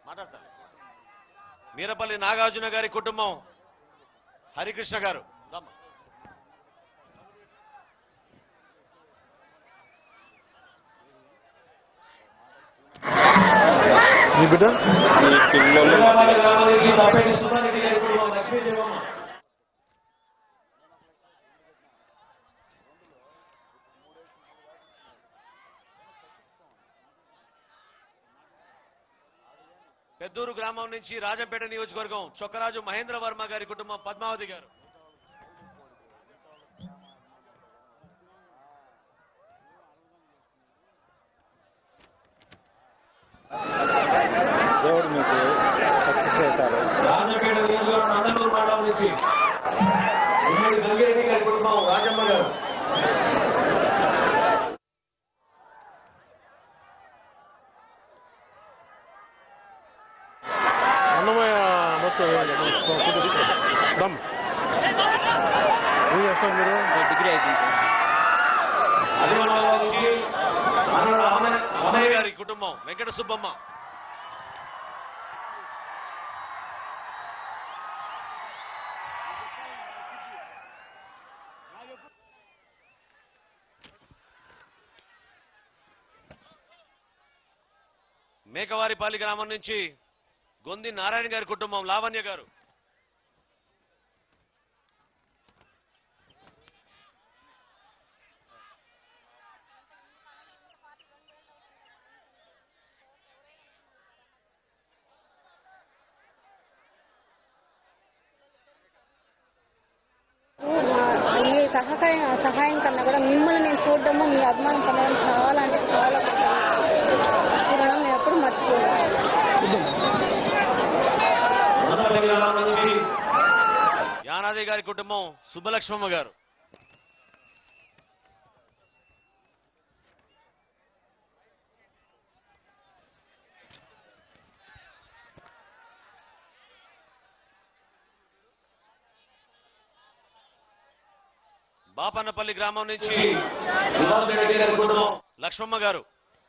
మాట్లాడతాను మీరపల్లి నాగార్జున గారి కుటుంబం హరికృష్ణ గారు రమ్మ. మీ బిడ్డ హైదరాబాద్ గ్రామం నుంచి తప్పేటి సుబ్బారెడ్డి గారి కుటుంబం లక్ష్మీదేవమ్మ పెద్దూరు గ్రామం నుంచి రాజంపేట నియోజకవర్గం చొక్కరాజు మహేంద్ర వర్మ గారి కుటుంబం పద్మావతి గారు దేవుడు మీకు సక్సెస్ అవుతారు రాజపేట నియోజకవర్గం నందలూరు మండలం నుంచి ఉమ్మడి గంగిరెడ్డి గారి కుటుంబం రాజమ్మ గారు అన్నమయ్య మొత్తం దమ్ ఏం చేస్తారు మీరు డిగ్రీ అయిపోయింది అదిమనగరం నుంచి అన్నల అమర- అమయ్య గారి కుటుంబం వెంకట సుబ్బమ్మ మేకవారిపాలి గ్రామం నుంచి గొంది నారాయణ గారి కుటుంబం లావణ్య గారు మా ఈ సహకారం సహాయం కన్నా కూడా మిమ్మల్ని నేను చూడడము మీ అభిమానం పొందడం చాలా అంటే చాలా గొప్ప ఈ రుణం మేము ఎప్పుడు మర్చిపోలేము మందపల్లి గ్రామం నుంచి యానాది గారి కుటుంబం సుబ్బలక్ష్మమ్మ గారు బాపన్నపల్లి గ్రామం నుంచి విలాస్ రెడ్డి గారి కుటుంబం లక్ష్మమ్మ గారు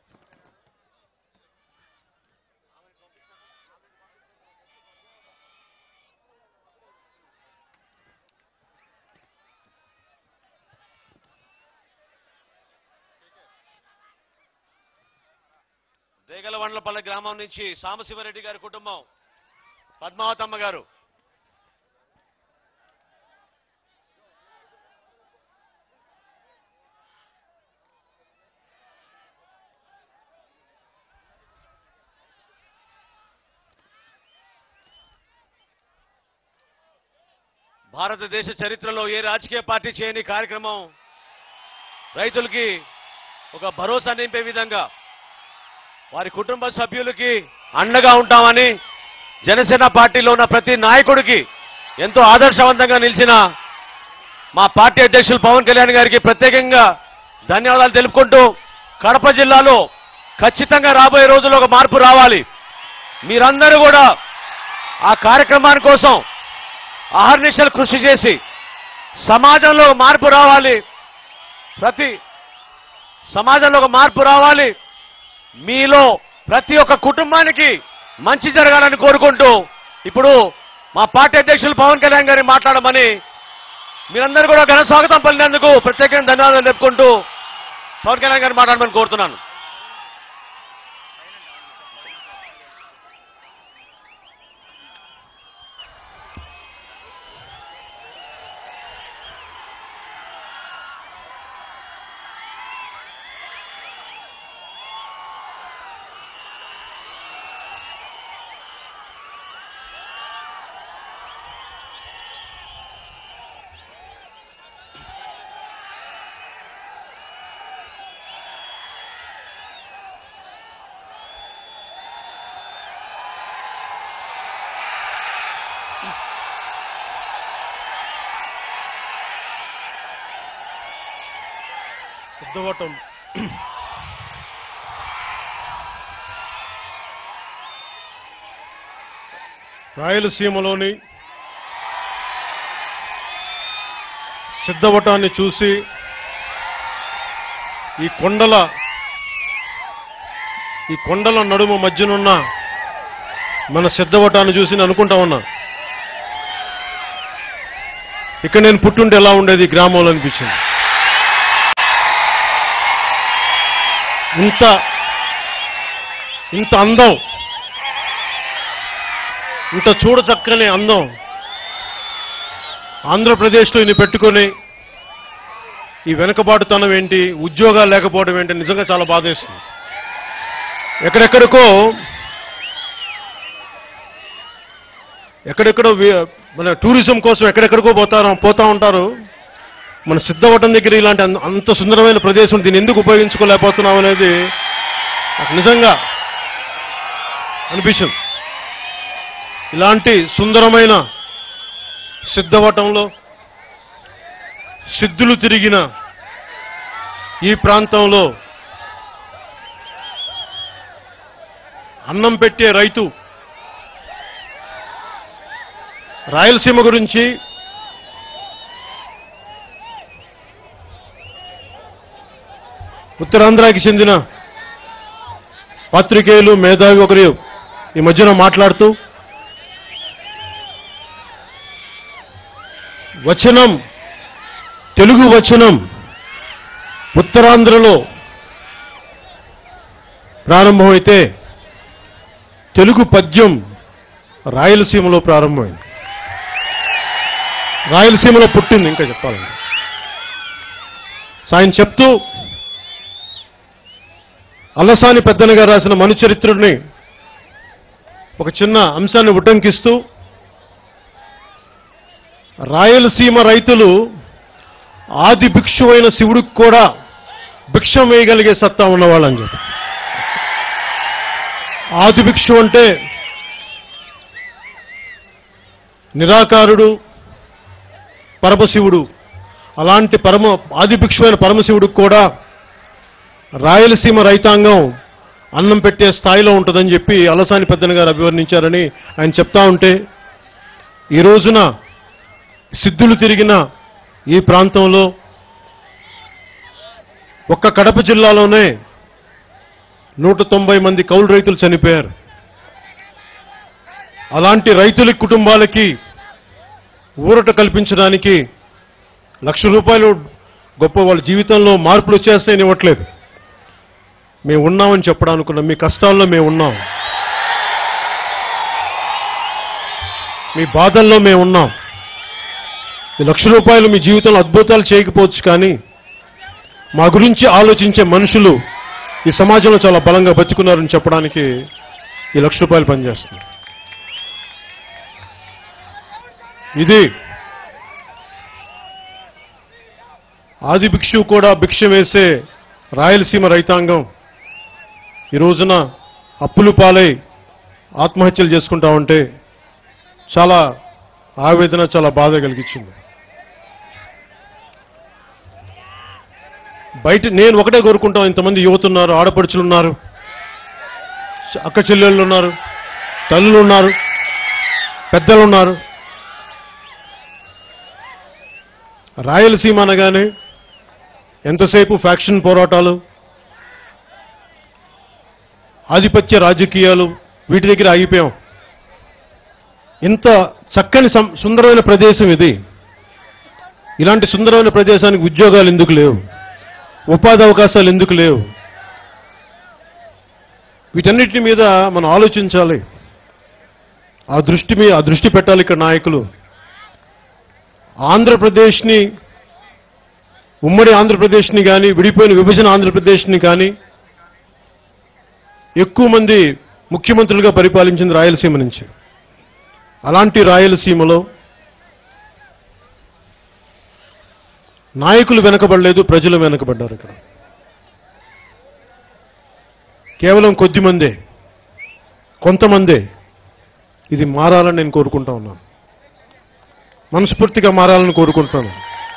దేగలవండ్లపల్లి గ్రామం నుంచి సాంబశివరెడ్డి గారి కుటుంబం పద్మావతమ్మ గారు భారతదేశ చరిత్రలో ఏ రాజకీయ పార్టీ చేయని కార్యక్రమం రైతులకి ఒక భరోసా నింపే విధంగా వారి కుటుంబ సభ్యులకి అండగా ఉంటామని జనసేన పార్టీలో ఉన్న ప్రతి నాయకుడికి ఎంతో ఆదర్శవంతంగా నిలిచిన మా పార్టీ అధ్యక్షులు పవన్ కళ్యాణ్ గారికి ప్రత్యేకంగా ధన్యవాదాలు తెలుపుకుంటూ కడప జిల్లాలో ఖచ్చితంగా రాబోయే రోజుల్లో ఒక మార్పు రావాలి మీరందరూ కూడా ఆ కార్యక్రమాని కోసం అహర్నిశలు కృషి చేసి సమాజంలో ఒక మార్పు రావాలి ప్రతి సమాజంలో ఒక మార్పు రావాలి మీలో ప్రతి ఒక్క కుటుంబానికి మంచి జరగాలని కోరుకుంటూ ఇప్పుడు మా పార్టీ అధ్యక్షులు పవన్ కళ్యాణ్ గారిని మాట్లాడమని మీరందరూ కూడా ఘన స్వాగతం పలినందుకు ప్రత్యేకంగా ధన్యవాదాలు చెప్పుకుంటూ పవన్ కళ్యాణ్ గారిని మాట్లాడమని కోరుతున్నాను సిద్ధవటం రాయలసీమలోని సిద్ధవటాన్ని చూసి ఈ కొండల ఈ కొండల నడుమ మధ్యనున్న మన సిద్ధవటాన్ని చూసి నేను అనుకుంటా ఉన్నా ఇక్కడ నేను పుట్టుంటే ఎలా ఉండేది ఈ గ్రామంలో అనిపించింది ఇంత ఇంత అందం ఇంత చూడచక్కని అందం ఆంధ్రప్రదేశ్లో ఇన్ని పెట్టుకొని ఈ వెనుకబాటుతనం ఏంటి ఉద్యోగాలు లేకపోవడం ఏంటి నిజంగా చాలా బాధేస్తుంది ఎక్కడెక్కడికో ఎక్కడెక్కడో వి- మన టూరిజం కోసం ఎక్కడెక్కడికో పోతారు పోతా ఉంటారు మన సిద్ధవటం దగ్గర ఇలాంటి అన్- అంత సుందరమైన ప్రదేశం దీన్ని ఎందుకు ఉపయోగించుకోలేకపోతున్నాం అనేది నాకు నిజంగా అనిపించింది ఇలాంటి సుందరమైన సిద్ధవటంలో సిద్ధులు తిరిగిన ఈ ప్రాంతంలో అన్నం పెట్టే రైతు రాయలసీమ గురించి ఉత్తరాంధ్రాకి చెందిన పాత్రికేయులు మేధావి ఒకరు ఈ మధ్యన మాట్లాడుతూ వచనం తెలుగు వచనం ఉత్తరాంధ్రలో ప్రారంభమైతే తెలుగు పద్యం రాయలసీమలో ప్రారంభమైంది రాయలసీమలో పుట్టింది ఇంకా చెప్పాలంటే సో ఆయన చెప్తూ అల్లసాని పెద్దన గారు రాసిన మనుచరిత్రుడిని ఒక చిన్న అంశాన్ని ఉటంకిస్తూ రాయలసీమ రైతులు ఆది భిక్షువైన శివుడికి కూడా భిక్షం వేయగలిగే సత్తా ఉన్నవాళ్ళని చెప్పి ఆది భిక్షు అంటే నిరాకారుడు పరమశివుడు అలాంటి పరమ ఆది భిక్షువైన పరమశివుడికి కూడా రాయలసీమ రైతాంగం అన్నం పెట్టే స్థాయిలో ఉంటుందని చెప్పి అలసాని పెద్దన గారు అభివర్ణించారని ఆయన చెప్తా ఉంటే ఈ రోజున సిద్ధులు తిరిగిన ఈ ప్రాంతంలో ఒక్క కడప జిల్లాలోనే నూట తొంభై మంది కౌలు రైతులు చనిపోయారు అలాంటి రైతుల కుటుంబాలకి ఊరట కల్పించడానికి లక్ష రూపాయలు గొప్ప వాళ్ళ జీవితంలో మార్పులు వచ్చేస్తాయని ఇవ్వట్లేదు మేము ఉన్నామని చెప్పడం అనుకున్నాం మీ కష్టాల్లో మేము ఉన్నాం మీ బాధల్లో మేము ఉన్నాం ఈ లక్ష రూపాయలు మీ జీవితంలో అద్భుతాలు చేయకపోవచ్చు కానీ మా గురించి ఆలోచించే మనుషులు ఈ సమాజంలో చాలా బలంగా బతుకున్నారని చెప్పడానికి ఈ లక్ష రూపాయలు పనిచేస్తుంది ఇది ఆది భిక్షు కూడా భిక్ష వేసే రాయలసీమ రైతాంగం ఈ రోజున అప్పులు పాలై ఆత్మహత్యలు చేసుకుంటా ఉంటే చాలా ఆవేదన చాలా బాధ కలిగించింది బయట నేను ఒకటే కోరుకుంటాం ఇంతమంది యువత ఉన్నారు ఆడపడుచులు ఉన్నారు అక్క చెల్లెళ్ళు ఉన్నారు తల్లులు ఉన్నారు పెద్దలు ఉన్నారు రాయలసీమ అనగానే ఎంతసేపు ఫ్యాక్షన్ పోరాటాలు ఆధిపత్య రాజకీయాలు వీటి దగ్గర ఆగిపోయాం ఇంత చక్కని సం- సుందరమైన ప్రదేశం ఇది ఇలాంటి సుందరమైన ప్రదేశానికి ఉద్యోగాలు ఎందుకు లేవు ఉపాధి అవకాశాలు ఎందుకు లేవు వీటన్నిటి మీద మనం ఆలోచించాలి ఆ దృష్టి మీ ఆ దృష్టి పెట్టాలి ఇక్కడ నాయకులు ఆంధ్రప్రదేశ్ని ఉమ్మడి ఆంధ్రప్రదేశ్ని కానీ విడిపోయిన విభజన ఆంధ్రప్రదేశ్ని కానీ ఎక్కువ మంది ముఖ్యమంత్రులుగా పరిపాలించింది రాయలసీమ నుంచి అలాంటి రాయలసీమలో నాయకులు వెనకబడలేదు ప్రజలు వెనకబడ్డారు ఇక్కడ కేవలం కొద్ది మందే కొంతమందే ఇది మారాలని నేను కోరుకుంటా ఉన్నాను మనస్ఫూర్తిగా మారాలని కోరుకుంటున్నాను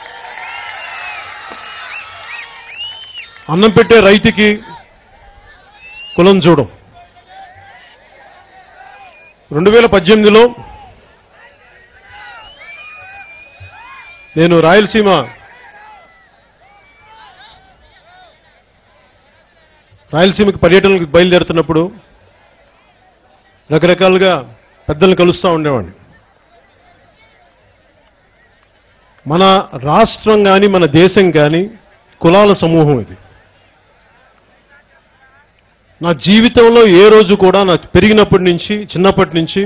అన్నం పెట్టే రైతుకి కులం చూడం రెండు వేల పద్దెనిమిదిలో నేను రాయలసీమ రాయలసీమకి పర్యటనకు బయలుదేరుతున్నప్పుడు రకరకాలుగా పెద్దల్ని కలుస్తూ ఉండేవాడిని మన రాష్ట్రం కానీ మన దేశం కానీ కులాల సమూహం ఇది నా జీవితంలో ఏ రోజు కూడా నాకు పెరిగినప్పటి నుంచి చిన్నప్పటి నుంచి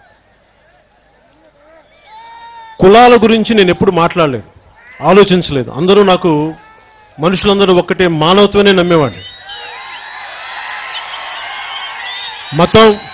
కులాల గురించి నేను ఎప్పుడు మాట్లాడలేదు ఆలోచించలేదు అందరూ నాకు మనుషులందరూ ఒక్కటే మానవత్వనే నమ్మేవాడిని మతం